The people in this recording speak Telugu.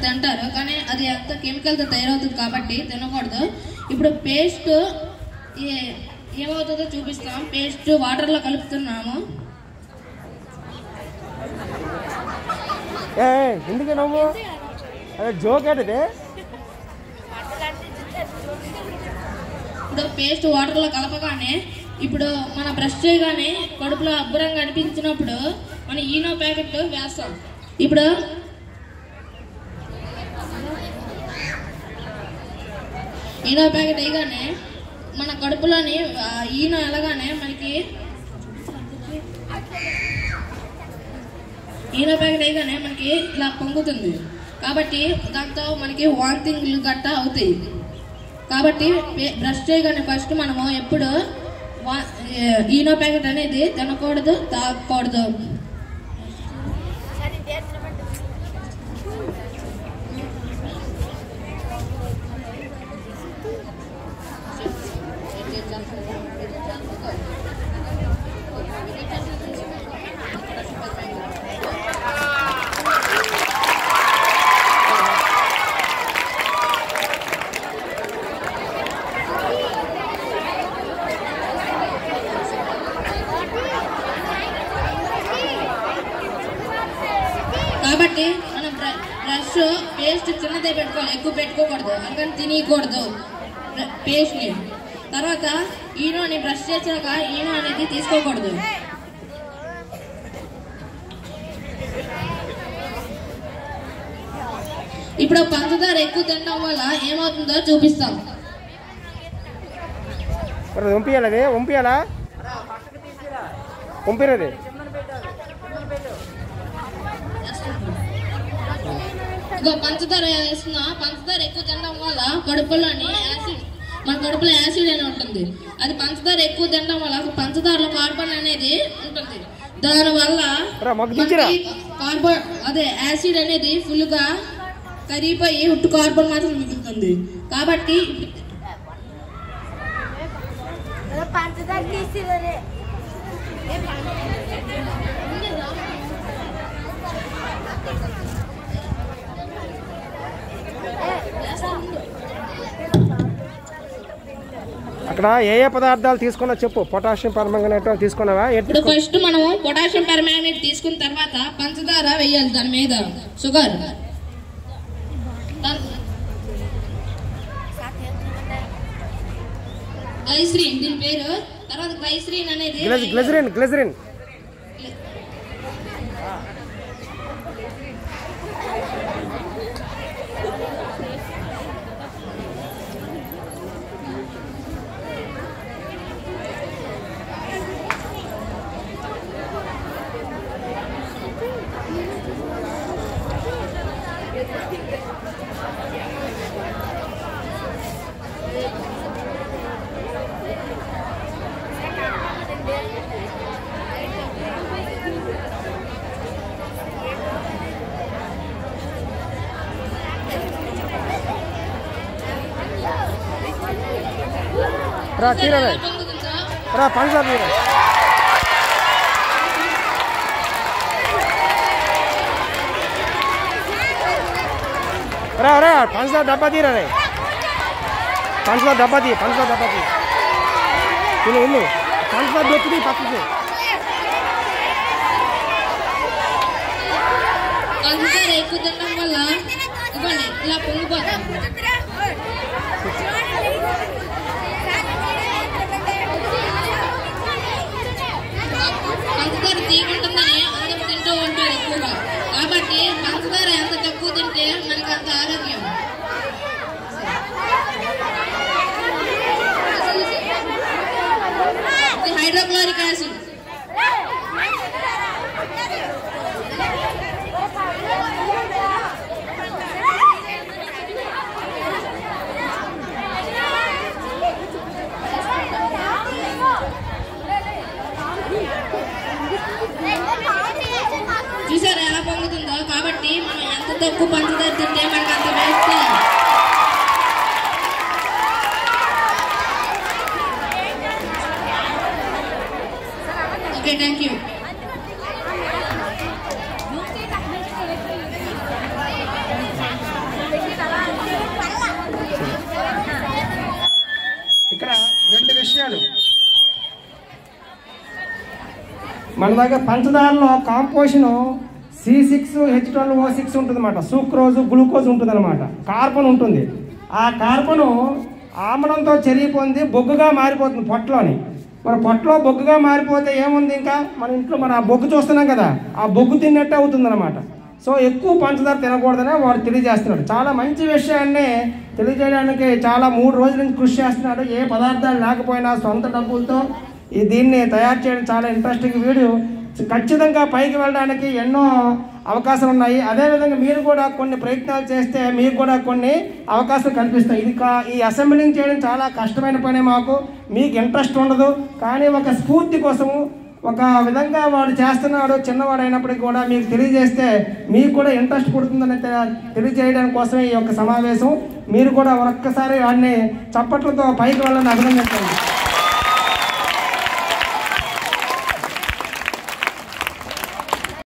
తింటారు కానీ అది ఎంత కెమికల్తో తయారవుతుంది కాబట్టి తినకూడదు ఇప్పుడు పేస్ట్ ఏమవుతుందో చూపిస్తాం పేస్ట్ వాటర్లో కలుపుతున్నాము ఏ ఎందుకు నువ్వు అదే జోక్ ఏంటిది ఇప్పుడు పేస్ట్ వాటర్లో కలపగానే ఇప్పుడు మన బ్రష్ చేయగానే కడుపులో అబ్బరంగా అనిపించినప్పుడు మన ఈనో ప్యాకెట్ వేస్తాం ఇప్పుడు ఈనో ప్యాకెట్ వేయగానే మన కడుపులోని ఆ ఈనో వెళ్ళగానే మనకి ఈనో ప్యాకెట్ వేయగానే మనకి ఇలా పొంగుతుంది కాబట్టి దాంతో మనకి వాంతింగ్లు గట్టా అవుతాయి కాబట్టి పే- బ్రష్ చేయగానే ఫస్ట్ మనము ఎప్పుడు వా- ఏ- ఈనో ప్యాకెట్ అనేది తినకూడదు తాగకూడదు కాబట్టి మనం బ్ర- బ్రష్ పేస్ట్ చిన్నదే పెట్టుకోవాలి ఎక్కువ పెట్టుకోకూడదు అందుకని తినకూడదు పేస్ట్ ని తర్వాత ఈనోని బ్రష్ చేశాక ఈనో అనేది తీసుకోకూడదు ఇప్పుడు పంచదార ఎక్కువ తినడం వల్ల ఏమవుతుందో చూపిస్తాం మరి వంపియాలి అది వంపియాలా వంపినది ఇగో పంచదార వేస్తున్నా పంచదార ఎక్కువ తినడం వల్ల కడుపులోని యాసిడ్ మన కడుపులో యాసిడ్ అని ఉంటుంది అది పంచదార ఎక్కువ తినడం వల్ల పంచదారలో కార్బన్ అనేది ఉంటుంది దాని వల్ల రా, మాకు దించిరా. కార్బన్ అదే యాసిడ్ అనేది ఫుల్ గా కరిగిపోయి ఉట్టు కార్బన్ మాత్రం మిగులుతుంది కాబట్టి పంచదార తీసిరే అక్కడ ఏ ఏ పదార్థాలు తీసుకున్నా చెప్పు పొటాషియం పరమంగనేట్ తీసుకున్నావా ఎట్ ఇప్పుడు ఫస్ట్ మనము పొటాషియం పెర్మాంగనేట్ తీసుకున్న తర్వాత పంచదార వేయాలి దాని మీద షుగర్ గ్లైసరిన్ దీని పేరు తర్వాత గ్లైసరిన్ అనేది గ్లెజ్ గ్లెజరిన్ గ్లెజరిన్ రా తీరవే ఎలా పొంగుతుందో రా పంచదార తీర రా రా పంచదార డబ్బా తీరా రే పంచదార డబ్బా తీ పంచదార డబ్బా తీ ఇల్లు ఇల్లు పంచదార దొక్కుది పక్కకి పంచదార ఎక్కువ తినడం వల్ల ఇవ్వండి ఇలా పొంగిపోతుంది పంచదార తీయకుంటుందని అందరూ తింటూ ఉంటారు ఎక్కువగా కాబట్టి పంచదార ఎంత తక్కువ తింటే మనకు అంత ఆరోగ్యం ఇది హైడ్రోక్లోరిక్ యాసిడ్ చూసారా ఎలా పొంగుతుందో కాబట్టి మనం ఎంత తక్కువ పంచదార తింటే మనకు అంత వేస్ట్ ఓకే థ్యాంక్ యూ మన దగ్గర పంచదారలో composition C six H twelve O six ఉంటుంది అనమాట సూక్రోజ్ గ్లూకోజ్ ఉంటుంది అనమాట కార్బన్ ఉంటుంది ఆ కార్బను ఆమడంతో చెరిగి పొంది బొగ్గుగా మారిపోతుంది పొట్టలోని మన పొట్టలో బొగ్గుగా మారిపోతే ఏముంది ఇంకా మన ఇంట్లో మన ఆ బొగ్గు చూస్తున్నాం కదా ఆ బొగ్గు తిన్నట్టే అవుతుంది అనమాట సో ఎక్కువ పంచదార తినకూడదని వాడు తెలియజేస్తున్నాడు చాలా మంచి విషయాన్ని తెలియజేయడానికి చాలా మూడు రోజుల నుంచి కృషి చేస్తున్నాడు ఏ పదార్థాలు లేకపోయినా సొంత డబ్బులతో ఈ దీన్ని తయారు చేయడం చాలా ఇంట్రెస్టింగ్ వీడియో ఖచ్చితంగా పైకి వెళ్ళడానికి ఎన్నో అవకాశాలు ఉన్నాయి అదేవిధంగా మీరు కూడా కొన్ని ప్రయత్నాలు చేస్తే మీకు కూడా కొన్ని అవకాశాలు కల్పిస్తాయి ఇది కా ఈ అసెంబ్లింగ్ చేయడం చాలా కష్టమైన పనే మాకు మీకు ఇంట్రెస్ట్ ఉండదు కానీ ఒక స్ఫూర్తి కోసము ఒక విధంగా వాడు చేస్తున్నాడు చిన్నవాడు అయినప్పటికీ కూడా మీకు తెలియజేస్తే మీకు కూడా ఇంట్రెస్ట్ పుడుతుందని తె- తెలియజేయడానికి కోసమే ఈ యొక్క సమావేశం మీరు కూడా ఒక్కసారి వాడిని చప్పట్లతో పైకి వెళ్ళని అభినందించండి